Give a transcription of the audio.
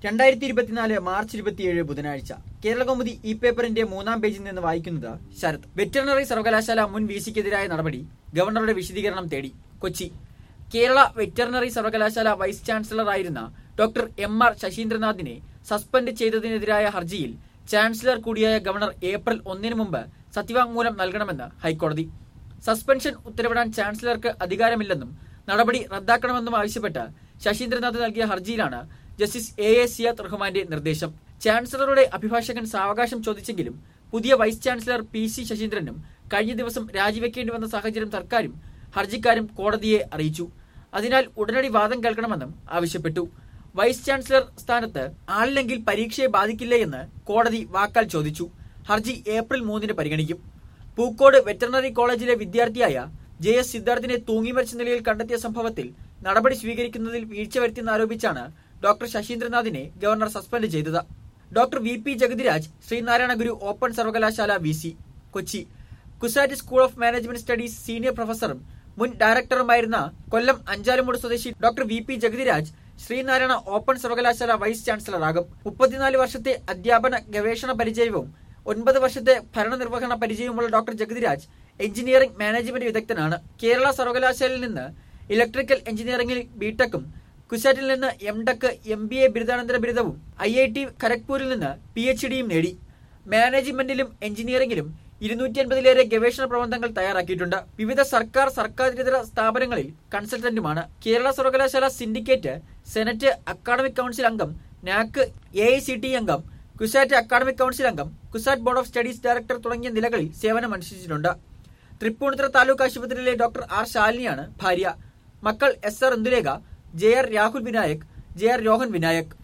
രണ്ടായിരത്തി ഇരുപത്തിനാല് മാർച്ച് ഇരുപത്തിയേഴ് ബുധനാഴ്ച കേരളകൗമുദി ഈ പേപ്പറിന്റെ മൂന്നാം പേജിൽ നിന്ന് വായിക്കുന്നത് ശരത് വെറ്ററിനറി സർവകലാശാല മുൻ വി സിക്കെതിരായ നടപടി ഗവർണറുടെ വിശദീകരണം തേടി കൊച്ചി കേരള വെറ്ററിനറി സർവകലാശാല വൈസ് ചാൻസലറായിരുന്ന ഡോക്ടർ എം ആർ ശശീന്ദ്രനാഥിനെ സസ്പെൻഡ് ചെയ്തതിനെതിരായ ഹർജിയിൽ ചാൻസലർ കൂടിയായ ഗവർണർ ഏപ്രിൽ ഒന്നിന് മുമ്പ് സത്യവാങ്മൂലം നൽകണമെന്ന് ഹൈക്കോടതി സസ്പെൻഷൻ ഉത്തരവിടാൻ ചാൻസലർക്ക് അധികാരമില്ലെന്നും നടപടി റദ്ദാക്കണമെന്നും ആവശ്യപ്പെട്ട് ശശീന്ദ്രനാഥ് നൽകിയ ഹർജിയിലാണ് ജസ്റ്റിസ് എ എ സിയാദ് റഹ്മാന്റെ നിർദ്ദേശം ചാൻസലറുടെ അഭിഭാഷകൻ സാവകാശം ചോദിച്ചെങ്കിലും പുതിയ വൈസ് ചാൻസലർ പി സി ശശീന്ദ്രനും കഴിഞ്ഞ ദിവസം രാജിവെക്കേണ്ടി വന്ന സാഹചര്യം സർക്കാരും ഹർജിക്കാരും കോടതിയെ അറിയിച്ചു അതിനാൽ ഉടനടി വാദം കേൾക്കണമെന്നും ആവശ്യപ്പെട്ടു വൈസ് ചാൻസലർ സ്ഥാനത്ത് ആളില്ലെങ്കിൽ പരീക്ഷയെ ബാധിക്കില്ലേ എന്ന് കോടതി വാക്കാൽ ചോദിച്ചു ഹർജി ഏപ്രിൽ മൂന്നിന് പരിഗണിക്കും പൂക്കോട് വെറ്ററിനറി കോളേജിലെ വിദ്യാർത്ഥിയായ ജെ എസ് സിദ്ധാർത്ഥിനെ തൂങ്ങിമരിച്ച നിലയിൽ കണ്ടെത്തിയ സംഭവത്തിൽ നടപടി സ്വീകരിക്കുന്നതിൽ വീഴ്ച വരുത്തിയെന്നാരോപിച്ചാണ് ഡോക്ടർ ശശീന്ദ്രനാഥിനെ ഗവർണർ സസ്പെൻഡ് ചെയ്തത് doctor V P Jagathiraj Sreenarayana Guru open സർവകലാശാല V C Kochi CUSAT school of management studies senior പ്രൊഫസറും മുൻ ഡയറക്ടറുമായിരുന്ന കൊല്ലം അഞ്ചാലുമൂട് സ്വദേശി doctor V P Jagathiraj Sreenarayana open സർവകലാശാല വൈസ് ചാൻസലറാകും മുപ്പത്തിനാല് വർഷത്തെ അധ്യാപന ഗവേഷണ പരിചയവും ഒൻപത് വർഷത്തെ ഭരണനിർവഹണ പരിചയവുമുള്ള ഡോക്ടർ ജഗതിരാജ് എഞ്ചിനീയറിംഗ് മാനേജ്മെന്റ് വിദഗ്ധനാണ് കേരള സർവകലാശാലയിൽ നിന്ന് ഇലക്ട്രിക്കൽ എഞ്ചിനീയറിംഗിൽ ബിടെക്കും കുസാറ്റിൽ നിന്ന് M tech M B A ബിരുദാനന്തര ബിരുദവും ഐ ഐ ടി ഖരഗ്പൂരിൽ നിന്ന് പി എച്ച് ഡിയും നേടി മാനേജ്മെന്റിലും എഞ്ചിനീയറിംഗിലും ഇരുന്നൂറ്റി അൻപതിലേറെ ഗവേഷണ പ്രബന്ധങ്ങൾ തയ്യാറാക്കിയിട്ടുണ്ട് വിവിധ സർക്കാർ സർക്കാരിതര സ്ഥാപനങ്ങളിൽ കൺസൾട്ടന്റുമാണ് കേരള സർവകലാശാല സിൻഡിക്കേറ്റ് സെനറ്റ് അക്കാഡമിക് കൌൺസിൽ അംഗം നാക്ക് എ ഐ സി ടി അംഗം കുസാറ്റ് അക്കാഡമിക് കൌൺസിൽ അംഗം CUSAT board of studies director തുടങ്ങിയ നിലകളിൽ സേവനം അനുഷ്ഠിച്ചിട്ടുണ്ട് തൃപ്പൂണിത്തുറ താലൂക്ക് ആശുപത്രിയിലെ ഡോക്ടർ ആർ ശാലിനിയാണ് ഭാര്യ മക്കൾ S R Indulekha J R Rahul Vinayak J R Rohan Vinayak